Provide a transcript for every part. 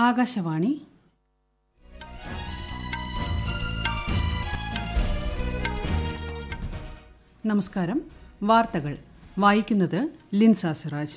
ആകാശവാണി നമസ്കാരം വാർത്തകൾ വായിക്കുന്നത് ലിൻസ സിറാജ്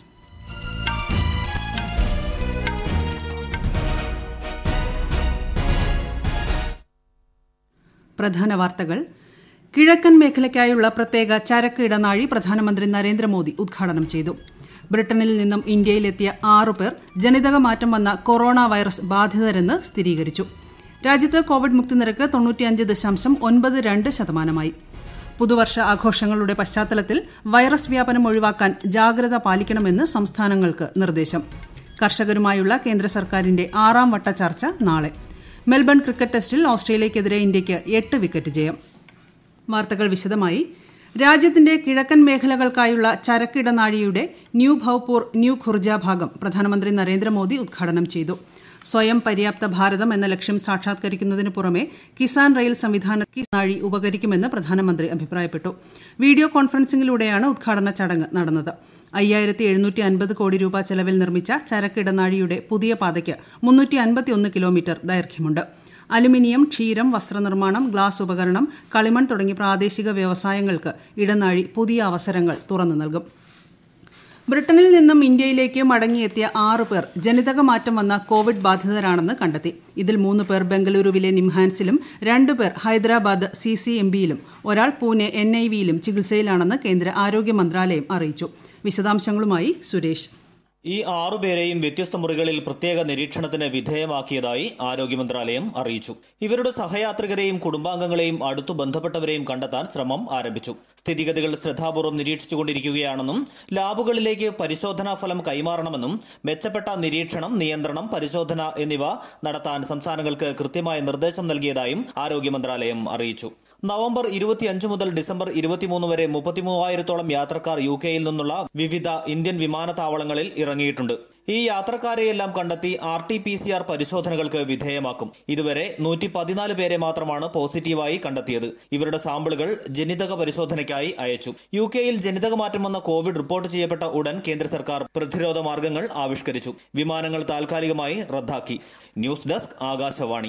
പ്രധാന വാർത്തകൾ കിഴക്കൻ മേഖലയ്ക്കായുള്ള പ്രത്യേക ചരക്ക് ഇടനാഴി പ്രധാനമന്ത്രി നരേന്ദ്രമോദി ഉദ്ഘാടനം ചെയ്തു ബ്രിട്ടനിൽ നിന്നും ഇന്ത്യയിലെത്തിയ ആറുപേർ ജനിതക മാറ്റം വന്ന കൊറോണ വൈറസ് ബാധിതരെന്ന് സ്ഥിരീകരിച്ചു രാജ്യത്ത് കോവിഡ് മുക്തി നിരക്ക് തൊണ്ണൂറ്റിയഞ്ച് ദശാംശം ഒൻപത് രണ്ട് ശതമാനമായി പുതുവർഷ ആഘോഷങ്ങളുടെ പശ്ചാത്തലത്തിൽ വൈറസ് വ്യാപനം ഒഴിവാക്കാൻ ജാഗ്രത പാലിക്കണമെന്ന് സംസ്ഥാനങ്ങൾക്ക് നിർദ്ദേശം കർഷകരുമായുള്ള കേന്ദ്ര സർക്കാരിന്റെ ആറാം വട്ട ചർച്ച നാളെ മെൽബൺ ക്രിക്കറ്റ് ടെസ്റ്റിൽ ഓസ്ട്രേലിയയ്ക്കെതിരെ ഇന്ത്യയ്ക്ക് എട്ട് വിക്കറ്റ് ജയം വാർത്തകൾ വിശദമായി രാജ്യത്തിന്റെ കിഴക്കൻ മേഖലകൾക്കായുള്ള ചരക്കിടനാഴിയുടെ ന്യൂ ഭൌപൂർ ന്യൂ ഖുർജ ഭാഗം പ്രധാനമന്ത്രി നരേന്ദ്രമോദി ഉദ്ഘാടനം ചെയ്തു സ്വയം പര്യാപ്ത ഭാരതം എന്ന ലക്ഷ്യം സാക്ഷാത്കരിക്കുന്നതിന് പുറമെ കിസാൻ റെയിൽ സംവിധാന നാഴി ഉപകരിക്കുമെന്ന് പ്രധാനമന്ത്രി അഭിപ്രായപ്പെട്ടു വീഡിയോ കോൺഫറൻസിംഗിലൂടെയാണ് ഉദ്ഘാടന ചടങ്ങ് നടന്നത് അയ്യായിരത്തി എഴുന്നൂറ്റി അൻപത് കോടി രൂപ ചെലവിൽ നിർമ്മിച്ച ചരക്കിടനാഴിയുടെ പുതിയ പാതയ്ക്ക് മുന്നൂറ്റി അൻപത്തിയൊന്ന് കിലോമീറ്റർ ദൈർഘ്യമുണ്ട് അലുമിനിയം ക്ഷീരം വസ്ത്രനിർമ്മാണം ഗ്ലാസ് ഉപകരണം കളിമൺ തുടങ്ങി പ്രാദേശിക വ്യവസായങ്ങൾക്ക് ഇടനാഴി പുതിയ അവസരങ്ങൾ തുറന്നു നൽകും ബ്രിട്ടനിൽ നിന്നും ഇന്ത്യയിലേക്ക് മടങ്ങിയെത്തിയ ആറ് പേർ ജനിതക മാറ്റം വന്ന കോവിഡ് ബാധിതരാണെന്ന് കണ്ടെത്തി ഇതിൽ മൂന്ന് പേർ ബംഗളൂരുവിലെ നിംഹാൻസിലും രണ്ടുപേർ ഹൈദരാബാദ് സി സി എം ബിയിലും ഒരാൾ പൂനെ എൻ ഐ വിയിലും ചികിത്സയിലാണെന്ന് കേന്ദ്ര ആരോഗ്യ മന്ത്രാലയം അറിയിച്ചു വിശദാംശങ്ങളുമായി സുരേഷ് ഈ ആറുപേരെയും വ്യത്യസ്ത മുറികളിൽ പ്രത്യേക നിരീക്ഷണത്തിന് വിധേയമാക്കിയതായി ആരോഗ്യ മന്ത്രാലയം അറിയിച്ചു ഇവരുടെ സഹയാത്രികരെയും കുടുംബാംഗങ്ങളെയും അടുത്തു ബന്ധപ്പെട്ടവരെയും കണ്ടെത്താൻ ശ്രമം ആരംഭിച്ചു സ്ഥിതിഗതികൾ ശ്രദ്ധാപൂർവ്വം നിരീക്ഷിച്ചുകൊണ്ടിരിക്കുകയാണെന്നും ലാബുകളിലേക്ക് പരിശോധനാ ഫലം കൈമാറണമെന്നും മെച്ചപ്പെട്ട നിരീക്ഷണം നിയന്ത്രണം പരിശോധന എന്നിവ നടത്താൻ സംസ്ഥാനങ്ങൾക്ക് കൃത്യമായ നിർദ്ദേശം നൽകിയതായും ആരോഗ്യ മന്ത്രാലയം അറിയിച്ചു നവംബർ ഇരുപത്തിയഞ്ച് മുതൽ ഡിസംബർ ഇരുപത്തിമൂന്ന് വരെ മുപ്പത്തിമൂവായിരത്തോളം യാത്രക്കാർ യു കെയിൽ നിന്നുള്ള വിവിധ ഇന്ത്യൻ വിമാനത്താവളങ്ങളിൽ ഇറങ്ങിയിട്ടുണ്ട് ഈ യാത്രക്കാരെയെല്ലാം കണ്ടെത്തി R T P C R പരിശോധനകൾക്ക് വിധേയമാക്കും ഇതുവരെ നൂറ്റി പതിനാല് പേരെ മാത്രമാണ് പോസിറ്റീവായി കണ്ടെത്തിയത് ഇവരുടെ സാമ്പിളുകൾ ജനിതക പരിശോധനയ്ക്കായി അയച്ചു യു കെയിൽ ജനിതക മാറ്റം വന്ന കോവിഡ് റിപ്പോർട്ട് ചെയ്യപ്പെട്ട ഉടൻ കേന്ദ്ര സർക്കാർ പ്രതിരോധ മാർഗങ്ങൾ ആവിഷ്കരിച്ചു വിമാനങ്ങൾ താൽക്കാലികമായി റദ്ദാക്കി ന്യൂസ് ഡെസ്ക് ആകാശവാണി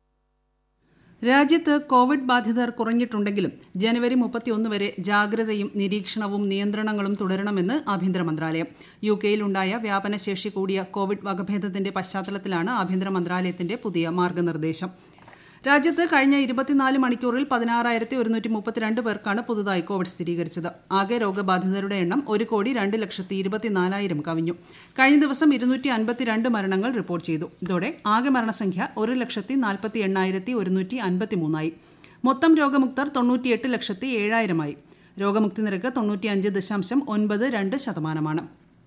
രാജ്യത്ത് കോവിഡ് ബാധിതർ കുറഞ്ഞിട്ടുണ്ടെങ്കിലും ജനുവരി മുപ്പത്തിയൊന്ന് വരെ ജാഗ്രതയും നിരീക്ഷണവും നിയന്ത്രണങ്ങളും തുടരണമെന്ന് ആഭ്യന്തര മന്ത്രാലയം യു കെയിലുണ്ടായ വ്യാപനശേഷി കൂടിയ കോവിഡ് വകഭേദത്തിന്റെ പശ്ചാത്തലത്തിലാണ് ആഭ്യന്തര മന്ത്രാലയത്തിന്റെ പുതിയ മാർഗനിർദ്ദേശം രാജ്യത്ത് കഴിഞ്ഞ ഇരുപത്തിനാല് മണിക്കൂറിൽ പതിനാറായിരത്തി ഒരുന്നൂറ്റി മുപ്പത്തിരണ്ട് പേർക്കാണ് പുതുതായി കോവിഡ് സ്ഥിരീകരിച്ചത് ആകെ രോഗബാധിതരുടെ എണ്ണം ഒരു കോടി രണ്ട് ലക്ഷത്തി ഇരുപത്തിനാലായിരം കവിഞ്ഞു കഴിഞ്ഞ ദിവസം ഇരുന്നൂറ്റി അൻപത്തിരണ്ട് മരണങ്ങൾ റിപ്പോർട്ട് ചെയ്തു ഇതോടെ ആകെ മരണസംഖ്യ ഒരു ലക്ഷത്തി നാൽപ്പത്തി എണ്ണായിരത്തി ഒരുന്നൂറ്റി അൻപത്തിമൂന്നായി മൊത്തം രോഗമുക്തർ തൊണ്ണൂറ്റിയെട്ട് ലക്ഷത്തി ഏഴായിരമായി രോഗമുക്തി നിരക്ക് തൊണ്ണൂറ്റിയഞ്ച് ദശാംശം ഒൻപത് രണ്ട് ശതമാനമാണ്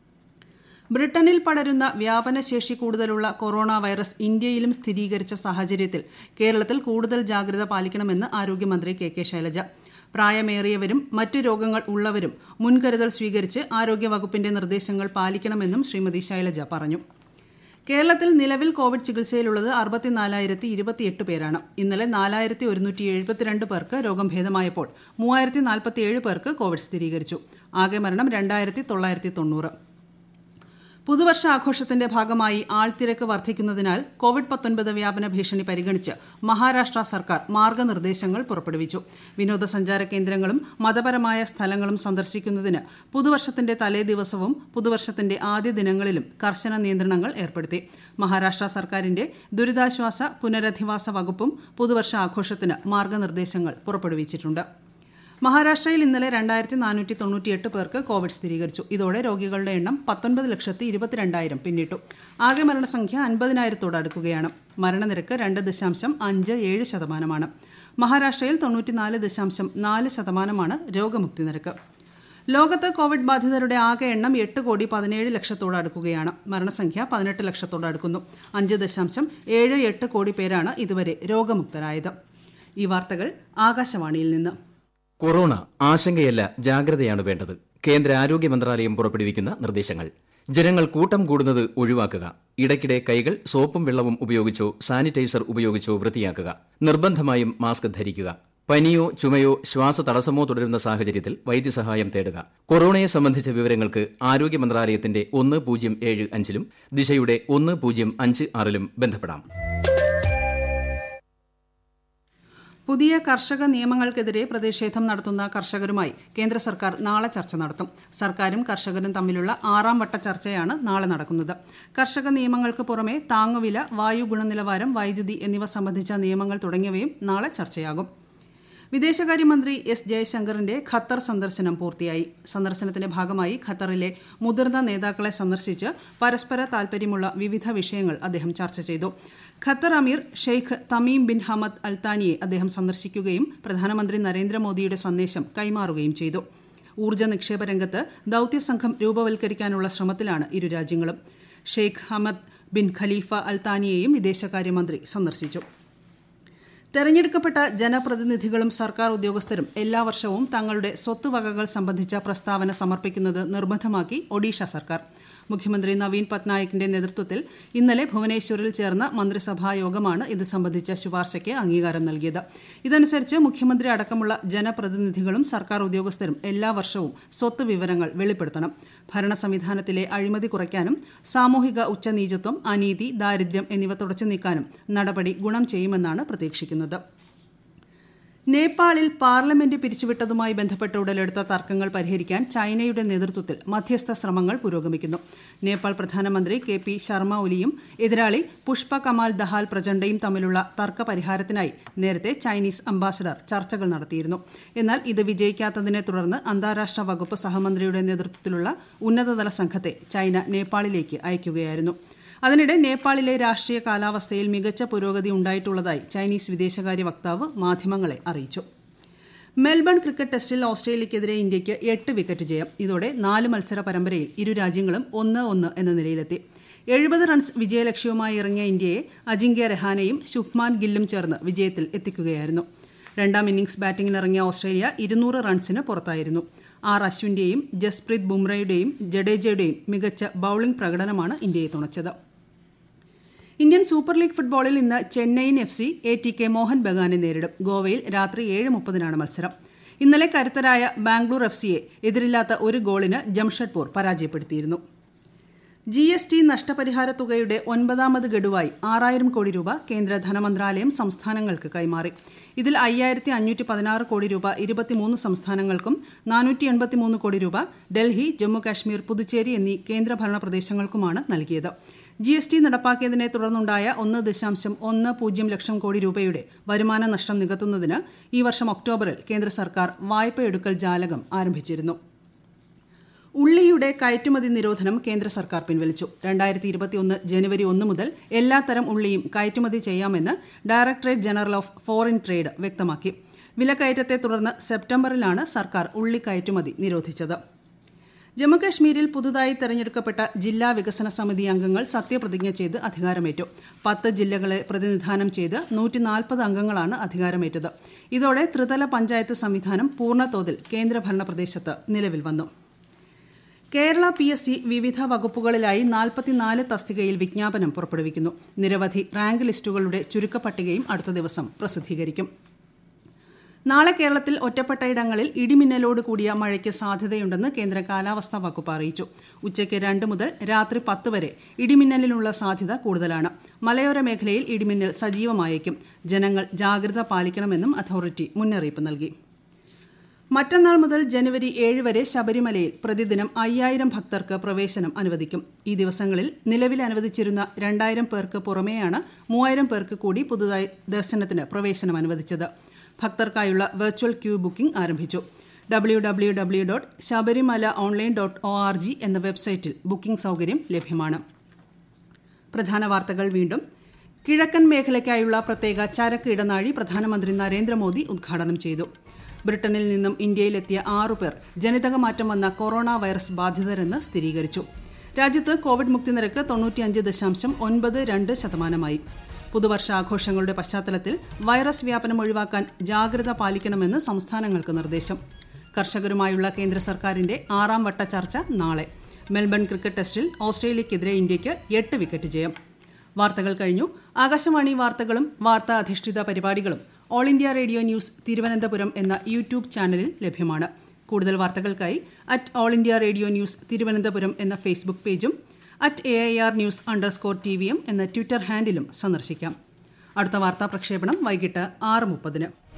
ബ്രിട്ടനിൽ പടരുന്ന വ്യാപനശേഷി കൂടുതലുള്ള കൊറോണ വൈറസ് ഇന്ത്യയിലും സ്ഥിരീകരിച്ച സാഹചര്യത്തിൽ കേരളത്തിൽ കൂടുതൽ ജാഗ്രത പാലിക്കണമെന്ന് ആരോഗ്യമന്ത്രി കെ കെ ശൈലജ പ്രായമേറിയവരും മറ്റു രോഗങ്ങൾ ഉള്ളവരും മുൻകരുതൽ സ്വീകരിച്ച് ആരോഗ്യവകുപ്പിന്റെ നിർദ്ദേശങ്ങൾ പാലിക്കണമെന്നും ശ്രീമതി ശൈലജ പറഞ്ഞു കേരളത്തിൽ നിലവിൽ കോവിഡ് ചികിത്സയിലുള്ളത് അറുപത്തിനാലായിരത്തി ഇരുപത്തിയെട്ട് പേരാണ് ഇന്നലെ നാലായിരത്തി ഒരുന്നൂറ്റി എഴുപത്തിരണ്ട് പേർക്ക് രോഗം ഭേദമായപ്പോൾ മൂവായിരത്തി നാൽപ്പത്തിയേഴ് പേർക്ക് കോവിഡ് സ്ഥിരീകരിച്ചു ആകെ മരണം രണ്ടായിരത്തി തൊള്ളായിരത്തി തൊണ്ണൂറ് പുതുവർഷ ആഘോഷത്തിന്റെ ഭാഗമായി ആൾത്തിരക്ക് വർദ്ധിക്കുന്നതിനാൽ കോവിഡ് പത്തൊൻപത് വ്യാപന ഭീഷണി പരിഗണിച്ച് മഹാരാഷ്ട്ര സർക്കാർ മാർഗനിർദ്ദേശങ്ങൾ പുറപ്പെടുവിച്ചു വിനോദസഞ്ചാര കേന്ദ്രങ്ങളും മതപരമായ സ്ഥലങ്ങളും സന്ദർശിക്കുന്നതിന് പുതുവർഷത്തിന്റെ തലേ ദിവസവും പുതുവർഷത്തിന്റെ ആദ്യ ദിനങ്ങളിലും കർശന നിയന്ത്രണങ്ങൾ ഏർപ്പെടുത്തി മഹാരാഷ്ട്ര സർക്കാരിന്റെ ദുരിതാശ്വാസ പുനരധിവാസ വകുപ്പും പുതുവർഷ ആഘോഷത്തിന് മാർഗനിർദ്ദേശങ്ങൾ പുറപ്പെടുവിച്ചിട്ടുണ്ട് മഹാരാഷ്ട്രയിൽ ഇന്നലെ രണ്ടായിരത്തി നാനൂറ്റി തൊണ്ണൂറ്റിയെട്ട് പേർക്ക് കോവിഡ് സ്ഥിരീകരിച്ചു ഇതോടെ രോഗികളുടെ എണ്ണം പത്തൊൻപത് ലക്ഷത്തി ഇരുപത്തിരണ്ടായിരം പിന്നിട്ടു ആകെ മരണസംഖ്യ അൻപതിനായിരത്തോട് അടുക്കുകയാണ് മരണനിരക്ക് രണ്ട് ദശാംശം അഞ്ച് ഏഴ് ശതമാനമാണ് മഹാരാഷ്ട്രയിൽ തൊണ്ണൂറ്റിനാല് ദശാംശം നാല് ശതമാനമാണ് രോഗമുക്തി നിരക്ക് ലോകത്ത് കോവിഡ് ബാധിതരുടെ ആകെ എണ്ണം എട്ട് കോടി പതിനേഴ് ലക്ഷത്തോട് അടുക്കുകയാണ് മരണസംഖ്യ പതിനെട്ട് ലക്ഷത്തോട് അടുക്കുന്നു അഞ്ച് ദശാംശം ഏഴ് എട്ട് കോടി പേരാണ് ഇതുവരെ രോഗമുക്തരായത് ഈ വാർത്തകൾ ആകാശവാണിയിൽ നിന്ന് കൊറോണ ആശങ്കയല്ല ജാഗ്രതയാണ് വേണ്ടത് കേന്ദ്ര ആരോഗ്യ മന്ത്രാലയം പുറപ്പെടുവിക്കുന്ന നിർദ്ദേശങ്ങൾ ജനങ്ങൾ കൂട്ടം കൂടുന്നത് ഒഴിവാക്കുക ഇടയ്ക്കിടെ കൈകൾ സോപ്പും വെള്ളവും ഉപയോഗിച്ചോ സാനിറ്റൈസർ ഉപയോഗിച്ചോ വൃത്തിയാക്കുക നിർബന്ധമായും മാസ്ക് ധരിക്കുക പനിയോ ചുമയോ ശ്വാസതടസ്സമോ തുടരുന്ന സാഹചര്യത്തിൽ വൈദ്യസഹായം തേടുക കൊറോണയെ സംബന്ധിച്ച വിവരങ്ങൾക്ക് ആരോഗ്യ മന്ത്രാലയത്തിന്റെ ഒന്ന് പൂജ്യം ഏഴ് അഞ്ചിലും ദിശയുടെ ഒന്ന് പൂജ്യം അഞ്ച് ആറിലും ബന്ധപ്പെടാം പുതിയ കർഷക നിയമങ്ങൾക്കെതിരെ പ്രതിഷേധം നടത്തുന്ന കർഷകരുമായി കേന്ദ്ര സർക്കാർ നാളെ ചർച്ച നടത്തും സർക്കാരും കർഷകരും തമ്മിലുള്ള ആറാം വട്ട ചർച്ചയാണ് നാളെ നടക്കുന്നത് കർഷക നിയമങ്ങൾക്ക് പുറമെ താങ്ങുവില വായു ഗുണനിലവാരം വൈദ്യുതി എന്നിവ സംബന്ധിച്ച നിയമങ്ങൾ തുടങ്ങിയവയും നാളെ ചർച്ചയാകും വിദേശകാര്യമന്ത്രി എസ് ജയശങ്കറിന്റെ ഖത്തർ സന്ദർശനം പൂർത്തിയായി സന്ദർശനത്തിന്റെ ഭാഗമായി ഖത്തറിലെ മുതിർന്ന നേതാക്കളെ സന്ദർശിച്ച് പരസ്പര താൽപര്യമുള്ള വിവിധ വിഷയങ്ങൾ അദ്ദേഹം ചർച്ച ചെയ്തു ഖത്തർ അമീർ ഷെയ്ഖ് തമീം ബിൻ ഹമദ് അൽത്താനിയെ അദ്ദേഹം സന്ദർശിക്കുകയും പ്രധാനമന്ത്രി നരേന്ദ്രമോദിയുടെ സന്ദേശം കൈമാറുകയും ചെയ്തു ഊർജ്ജ നിക്ഷേപ രംഗത്ത് ദൌത്യസംഘം രൂപവൽക്കരിക്കാനുള്ള ശ്രമത്തിലാണ് ഇരു രാജ്യങ്ങളും ഷെയ്ഖ് ഹമദ് ബിൻ ഖലീഫ അൽത്താനിയെയും വിദേശകാര്യമന്ത്രി സന്ദർശിച്ചു തെരഞ്ഞെടുക്കപ്പെട്ട ജനപ്രതിനിധികളും സർക്കാർ ഉദ്യോഗസ്ഥരും എല്ലാ വർഷവും തങ്ങളുടെ സ്വത്തുവകകൾ സംബന്ധിച്ച പ്രസ്താവന സമർപ്പിക്കുന്നത് നിർബന്ധമാക്കി ഒഡീഷ സർക്കാർ മുഖ്യമന്ത്രി നവീൻ പട്നായിക്കിന്റെ നേതൃത്വത്തിൽ ഇന്നലെ ഭുവനേശ്വറിൽ ചേർന്ന മന്ത്രിസഭാ യോഗമാണ് ഇത് സംബന്ധിച്ച ശുപാർശയ്ക്ക് അംഗീകാരം നൽകിയത് ഇതനുസരിച്ച് മുഖ്യമന്ത്രി അടക്കമുള്ള ജനപ്രതിനിധികളും സർക്കാർ ഉദ്യോഗസ്ഥരും എല്ലാ വർഷവും സ്വത്ത് വിവരങ്ങൾ വെളിപ്പെടുത്തണം ഭരണ സംവിധാനത്തിലെ അഴിമതി കുറയ്ക്കാനും സാമൂഹിക ഉച്ചനീചത്വം അനീതി ദാരിദ്ര്യം എന്നിവ തുടച്ചു നീക്കാനും നടപടി ഗുണം ചെയ്യുമെന്നാണ് പ്രതീക്ഷിക്കുന്നത് നേപ്പാളിൽ പാർലമെന്റ് പിരിച്ചുവിട്ടതുമായി ബന്ധപ്പെട്ട് ഉടലെടുത്ത തർക്കങ്ങൾ പരിഹരിക്കാൻ ചൈനയുടെ നേതൃത്വത്തിൽ മധ്യസ്ഥ ശ്രമങ്ങൾ പുരോഗമിക്കുന്നു നേപ്പാൾ പ്രധാനമന്ത്രി കെ പി ശർമ്മ ഒലിയും എതിരാളി പുഷ്പ കമാൽ ദഹാൽ പ്രചണ്ഡയും തമ്മിലുള്ള തർക്ക പരിഹാരത്തിനായി നേരത്തെ ചൈനീസ് അംബാസഡർ ചർച്ചകൾ നടത്തിയിരുന്നു എന്നാൽ ഇത് വിജയിക്കാത്തതിനെ തുടർന്ന് അന്താരാഷ്ട്ര വകുപ്പ് സഹമന്ത്രിയുടെ നേതൃത്വത്തിലുള്ള ഉന്നതതല സംഘത്തെ ചൈന നേപ്പാളിലേക്ക് അയക്കുകയായിരുന്നു അതിനിടെ നേപ്പാളിലെ രാഷ്ട്രീയ കാലാവസ്ഥയിൽ മികച്ച പുരോഗതി ഉണ്ടായിട്ടുള്ളതായി ചൈനീസ് വിദേശകാര്യ വക്താവ് മാധ്യമങ്ങളെ അറിയിച്ചു മെൽബൺ ക്രിക്കറ്റ് ടെസ്റ്റിൽ ഓസ്ട്രേലിയക്കെതിരെ ഇന്ത്യയ്ക്ക് എട്ട് വിക്കറ്റ് ജയം ഇതോടെ നാല് മത്സര പരമ്പരയിൽ ഇരു രാജ്യങ്ങളും ഒന്ന് ഒന്ന് എന്ന നിലയിലെത്തി എഴുപത് റൺസ് വിജയലക്ഷ്യവുമായി ഇറങ്ങിയ ഇന്ത്യയെ അജിങ്ക്യ രഹാനെയും ശുഭ്മാൻ ഗില്ലും ചേർന്ന് വിജയത്തിൽ എത്തിക്കുകയായിരുന്നു രണ്ടാം ഇന്നിംഗ്സ് ബാറ്റിംഗിനിറങ്ങിയ ഓസ്ട്രേലിയ ഇരുന്നൂറ് റൺസിന് പുറത്തായിരുന്നു ആർ അശ്വിന്റെയും ജസ്പ്രീത് ബുംറയുടെയും ജഡേജയുടെയും മികച്ച ബൌളിംഗ് പ്രകടനമാണ് ഇന്ത്യയെ തുണച്ചത് ഇന്ത്യൻ സൂപ്പർ ലീഗ് ഫുട്ബോളിൽ ഇന്ന് Chennaiyin F C A T K Mohun ബഗാനെ നേരിടും ഗോവയിൽ രാത്രി ഏഴ് മുപ്പതിനാണ് മത്സരം ഇന്നലെ കരുത്തരായ ബാംഗ്ലൂർ എഫ് സിയെ എതിരില്ലാത്ത ഒരു ഗോളിന് ജംഷഡ്പൂർ പരാജയപ്പെടുത്തിയിരുന്നു ജി എസ് ടി നഷ്ടപരിഹാര തുകയുടെ ഒൻപതാമത് ഗഡുവായി ആറായിരം കോടി രൂപ കേന്ദ്ര ധനമന്ത്രാലയം സംസ്ഥാനങ്ങൾക്ക് കൈമാറി ഇതിൽ അയ്യായിരത്തി അഞ്ഞൂറ്റി പതിനാറ് കോടി രൂപ ഇരുപത്തിമൂന്ന് സംസ്ഥാനങ്ങൾക്കും നാനൂറ്റി എൺപത്തിമൂന്ന് കോടി രൂപ ഡൽഹി ജമ്മു കാശ്മീർ പുതുച്ചേരി എന്നീ കേന്ദ്രഭരണ പ്രദേശങ്ങൾക്കുമാണ് നൽകിയത് ജി എസ് ടി നടപ്പാക്കിയതിനെ തുടർന്നുണ്ടായ ഒന്ന് ദശാംശം ഒന്ന് പൂജ്യം ലക്ഷം കോടി രൂപയുടെ വരുമാന നഷ്ടം നികത്തുന്നതിന് ഈ വർഷം ഒക്ടോബറിൽ കേന്ദ്ര സർക്കാർ വായ്പയെടുക്കൽ ജാലകം ആരംഭിച്ചിരുന്നു ഉള്ളിയുടെ കയറ്റുമതി നിരോധനം കേന്ദ്ര സർക്കാർ പിൻവലിച്ചു രണ്ടായിരത്തി ഇരുപത്തിയൊന്ന് ജനുവരി ഒന്ന് മുതൽ എല്ലാത്തരം ഉള്ളിയും കയറ്റുമതി ചെയ്യാമെന്ന് directorate general of foreign trade വ്യക്തമാക്കി വിലക്കയറ്റത്തെ തുടർന്ന് സെപ്റ്റംബറിലാണ് സർക്കാർ ഉള്ളി കയറ്റുമതി നിരോധിച്ചത് ജമ്മുകശ്മീരിൽ പുതുതായി തെരഞ്ഞെടുക്കപ്പെട്ട ജില്ലാ വികസന സമിതി അംഗങ്ങൾ സത്യപ്രതിജ്ഞ ചെയ്ത് അധികാരമേറ്റു പത്ത് ജില്ലകളെ പ്രതിനിധാനം ചെയ്ത് നൂറ്റി നാൽപ്പത് അംഗങ്ങളാണ് അധികാരമേറ്റത് ഇതോടെ ത്രിതല പഞ്ചായത്ത് സംവിധാനം പൂർണ്ണതോതിൽ കേന്ദ്രഭരണ പ്രദേശത്ത് നിലവിൽ വന്നു കേരള പി എസ് സി വിവിധ വകുപ്പുകളിലായി നാൽപ്പത്തിനാല് തസ്തികയിൽ വിജ്ഞാപനം പുറപ്പെടുവിക്കുന്നു നിരവധി റാങ്ക് ലിസ്റ്റുകളുടെ ചുരുക്കപ്പട്ടികയും അടുത്ത ദിവസം പ്രസിദ്ധീകരിക്കും നാളെ കേരളത്തിൽ ഒറ്റപ്പെട്ടയിടങ്ങളിൽ ഇടിമിന്നലോട് കൂടിയ മഴയ്ക്ക് സാധ്യതയുണ്ടെന്ന് കേന്ദ്ര കാലാവസ്ഥാ വകുപ്പ് അറിയിച്ചു ഉച്ചയ്ക്ക് രണ്ട് മുതൽ രാത്രി പത്ത് വരെ ഇടിമിന്നലിനുള്ള സാധ്യത കൂടുതലാണ് മലയോര മേഖലയിൽ ഇടിമിന്നൽ സജീവമായേക്കും ജനങ്ങൾ ജാഗ്രത പാലിക്കണമെന്നും അതോറിറ്റി മുന്നറിയിപ്പ് നൽകി മറ്റന്നാൾ മുതൽ ജനുവരി ഏഴ് വരെ ശബരിമലയിൽ പ്രതിദിനം അയ്യായിരം ഭക്തർക്ക് പ്രവേശനം അനുവദിക്കും ഈ ദിവസങ്ങളിൽ നിലവിൽ അനുവദിച്ചിരുന്ന രണ്ടായിരം പേർക്ക് പുറമെയാണ് മൂവായിരം പേർക്ക് കൂടി പുതുതായി ദർശനത്തിന് പ്രവേശനം അനുവദിച്ചത് ഭക്തർക്കായുള്ള വെർച്വൽ ക്യൂ ബുക്കിംഗ് ആരംഭിച്ചു W W W dot Sabarimala online dot O R G എന്ന വെബ്സൈറ്റിൽ ബുക്കിംഗ് സൗകര്യം ലഭ്യമാണ് പ്രധാന വാർത്തകൾ വീണ്ടും കിഴക്കൻ മേഖലയ്ക്കായുള്ള പ്രത്യേക ചരക്ക് ഇടനാഴി പ്രധാനമന്ത്രി നരേന്ദ്രമോദി ഉദ്ഘാടനം ചെയ്തു ബ്രിട്ടനിൽ നിന്നും ഇന്ത്യയിലെത്തിയ ആറു പേർ ജനിതകമാറ്റം വന്ന കൊറോണ വൈറസ് ബാധിതരെന്ന് സ്ഥിരീകരിച്ചു രാജ്യത്ത് കോവിഡ് മുക്തി നിരക്ക് തൊണ്ണൂറ്റിയഞ്ച് ദശാംശം ഒൻപത് രണ്ട് ശതമാനമായി പുതുവർഷാഘോഷങ്ങളുടെ പശ്ചാത്തലത്തിൽ വൈറസ് വ്യാപനം ഒഴിവാക്കാൻ ജാഗ്രത പാലിക്കണമെന്ന് സംസ്ഥാനങ്ങൾക്ക് നിർദ്ദേശം കർഷകരുമായുള്ള കേന്ദ്ര സർക്കാരിന്റെ ആറാം വട്ട ചർച്ച നാളെ മെൽബൺ ക്രിക്കറ്റ് ടെസ്റ്റിൽ ഓസ്ട്രേലിയയ്ക്കെതിരെ ഇന്ത്യയ്ക്ക് എട്ട് വിക്കറ്റ് ജയം വാർത്തകൾ കഴിഞ്ഞു ആകാശവാണി വാർത്തകളും വാർത്താ അധിഷ്ഠിത പരിപാടികളും All India Radio news Thiruvananthapuram എന്ന യൂട്യൂബ് ചാനലിൽ ലഭ്യമാണ് കൂടുതൽ വാർത്തകൾക്കായി at All India Radio news Thiruvananthapuram എന്ന ഫേസ്ബുക്ക് പേജും at A I R news underscore T V M എന്ന ട്വിറ്റർ ഹാൻഡിലും സന്ദർശിക്കാം അടുത്ത വാർത്താ പ്രക്ഷേപണം വൈകിട്ട് ആറ് മുപ്പതിന്